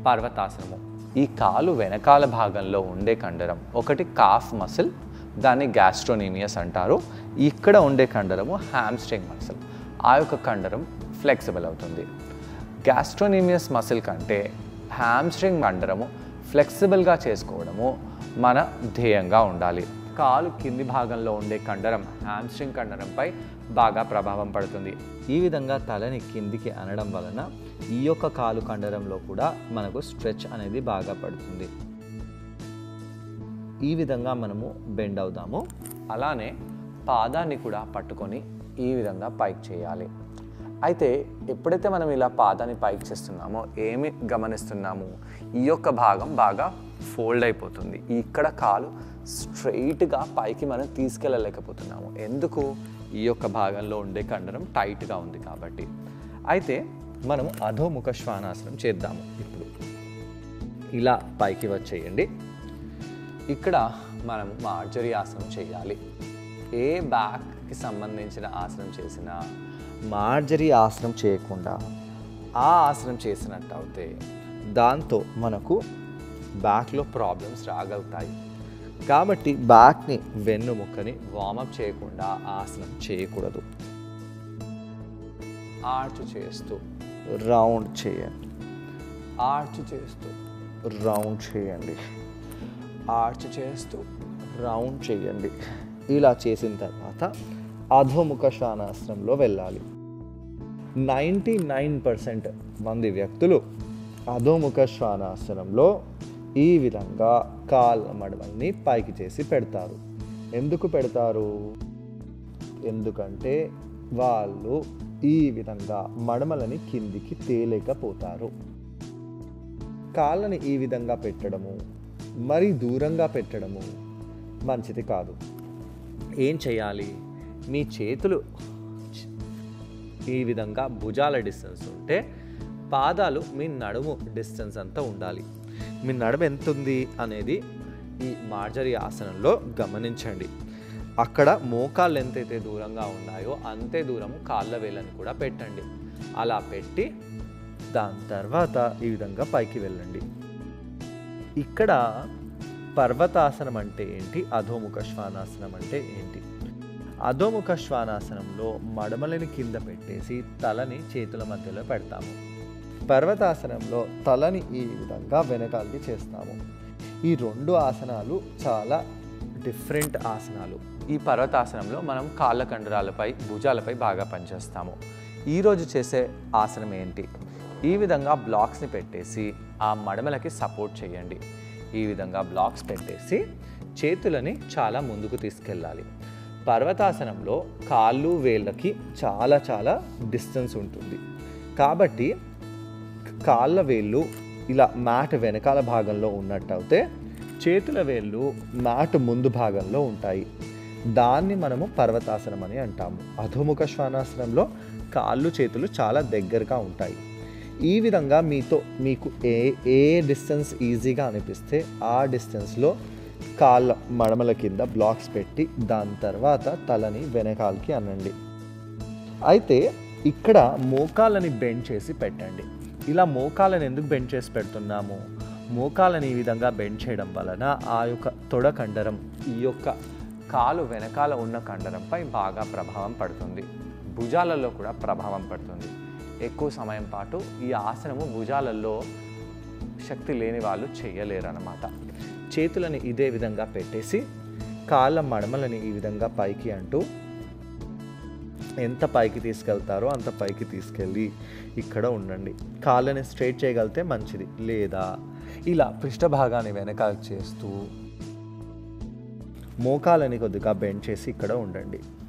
పర్వతాసనము ఈ కాలు వెనకాల భాగంలో ఉండే కండరం ఒకటి కాఫ్ మసిల్ దాన్ని గ్యాస్ట్రోనీమియస్ అంటారు ఇక్కడ ఉండే కండరము హ్యామ్స్ట్రింగ్ మసిల్ ఆ యొక్క కండరం ఫ్లెక్సిబుల్ అవుతుంది గ్యాస్ట్రోనీమియస్ మసిల్ కంటే హ్యామ్స్ట్రింగ్ కండరము ఫ్లెక్సిబుల్గా చేసుకోవడము మన ధ్యేయంగా ఉండాలి కాలు కింది భాగంలో ఉండే కండరం హ్యామ్స్ట్రింగ్ కండరంపై బాగా ప్రభావం పడుతుంది ఈ విధంగా తలని కిందికి అనడం వలన ఈ యొక్క కాలు కండరంలో కూడా మనకు స్ట్రెచ్ అనేది బాగా పడుతుంది ఈ విధంగా మనము బెండ్ అవుదాము అలానే పాదాన్ని కూడా పట్టుకొని ఈ విధంగా పైకి చేయాలి అయితే ఎప్పుడైతే మనం ఇలా పాదాన్ని పైకి చేస్తున్నామో ఏమి గమనిస్తున్నాము ఈ యొక్క భాగం బాగా ఫోల్డ్ అయిపోతుంది ఇక్కడ కాలు స్ట్రైట్గా పైకి మనం తీసుకెళ్ళలేకపోతున్నాము ఎందుకు ఈ యొక్క భాగంలో ఉండే కండరం టైట్గా ఉంది కాబట్టి అయితే మనము అధోముఖ శ్వానాసనం చేద్దాము ఇప్పుడు ఇలా పైకి వచ్చేయండి ఇక్కడ మనం మార్జరీ ఆసనం చేయాలి ఏ బ్యాక్కి సంబంధించిన ఆసనం చేసినా మార్జరీ ఆసనం చేయకుండా ఆ ఆసనం చేసినట్టు అయితే దాంతో మనకు బ్యాక్లో ప్రాబ్లమ్స్ రాగలుగుతాయి కాబట్టి బ్యాక్ని వెన్నుముక్కని వార్మప్ చేయకుండా ఆసనం చేయకూడదు ఆర్చ్ చేస్తూ రౌండ్ చేయండి ఆర్చ్ చేస్తూ రౌండ్ చేయండి ఆర్చ్ చేస్తూ రౌండ్ చేయండి ఇలా చేసిన తర్వాత అధోముఖ శ్వానాసనంలో వెళ్ళాలి నైంటీ నైన్ పర్సెంట్ మంది వ్యక్తులు అధోముఖ శ్వానాసనంలో ఈ విధంగా కాళ్ళ మడమల్ని పైకి చేసి పెడతారు ఎందుకు పెడతారు ఎందుకంటే వాళ్ళు ఈ విధంగా మడమలని కిందికి తేలేకపోతారు కాళ్ళని ఈ విధంగా పెట్టడము మరీ దూరంగా పెట్టడము మంచిది కాదు ఏం చేయాలి మీ చేతులు ఈ విధంగా భుజాల డిస్టెన్స్ ఉంటే పాదాలు మీ నడుము డిస్టెన్స్ అంతా ఉండాలి మీ నడుము ఎంత ఉంది అనేది ఈ మార్జరీ ఆసనంలో గమనించండి అక్కడ మోకాళ్ళు ఎంతైతే దూరంగా ఉన్నాయో అంతే దూరం కాళ్ళ వేళ్ళని కూడా పెట్టండి అలా పెట్టి దాని తర్వాత ఈ విధంగా పైకి వెళ్ళండి ఇక్కడ పర్వతాసనం అంటే ఏంటి అధోముఖ శ్వానాసనం అంటే ఏంటి అధోముఖ శ్వానాసనంలో మడమలని కింద పెట్టేసి తలని చేతుల మధ్యలో పెడతాము పర్వతాసనంలో తలని ఈ విధంగా వెనకాలకి చేస్తాము ఈ రెండు ఆసనాలు చాలా డిఫరెంట్ ఆసనాలు ఈ పర్వతాసనంలో మనం కాళ్ళ కండరాలపై భుజాలపై బాగా పనిచేస్తాము ఈరోజు చేసే ఆసనం ఏంటి ఈ విధంగా బ్లాక్స్ని పెట్టేసి ఆ మడమలకి సపోర్ట్ చేయండి ఈ విధంగా బ్లాక్స్ పెట్టేసి చేతులని చాలా ముందుకు తీసుకెళ్ళాలి పర్వతాసనంలో కాళ్ళు వేళ్ళకి చాలా చాలా డిస్టెన్స్ ఉంటుంది కాబట్టి కాళ్ళ వేళ్ళు ఇలా మ్యాట్ వెనకాల భాగంలో ఉన్నట్టయితే చేతుల వేళ్ళు మ్యాట్ ముందు భాగంలో ఉంటాయి దాన్ని మనము పర్వతాసనం అని అంటాము అధోముఖ శ్వానాసనంలో కాళ్ళు చేతులు చాలా దగ్గరగా ఉంటాయి ఈ విధంగా మీతో మీకు ఏ ఏ డిస్టెన్స్ ఈజీగా అనిపిస్తే ఆ డిస్టెన్స్లో కాళ్ళ మడమల కింద బ్లాక్స్ పెట్టి దాని తర్వాత తలని వెనకాలకి అనండి అయితే ఇక్కడ మోకాళ్ళని బెండ్ చేసి పెట్టండి ఇలా మోకాళ్ళని ఎందుకు బెండ్ చేసి పెడుతున్నాము మోకాళ్ళని ఈ విధంగా బెండ్ చేయడం వలన ఆ యొక్క తొడ కండరం ఈ యొక్క కాలు వెనకాల ఉన్న కండరంపై బాగా ప్రభావం పడుతుంది భుజాలలో కూడా ప్రభావం పడుతుంది ఎక్కువ సమయం పాటు ఈ ఆసనము భుజాలలో శక్తి లేని వాళ్ళు చేయలేరన్నమాట చేతులని ఇదే విధంగా పెట్టేసి కాళ్ళ మడమలని ఈ విధంగా పైకి అంటూ ఎంత పైకి తీసుకెళ్తారో అంత పైకి తీసుకెళ్ళి ఇక్కడ ఉండండి కాళ్ళని స్ట్రైట్ చేయగలిగితే మంచిది లేదా ఇలా పృష్ఠభాగాన్ని వెనకాల చేస్తూ మోకాలని కొద్దిగా బెండ్ చేసి ఇక్కడ ఉండండి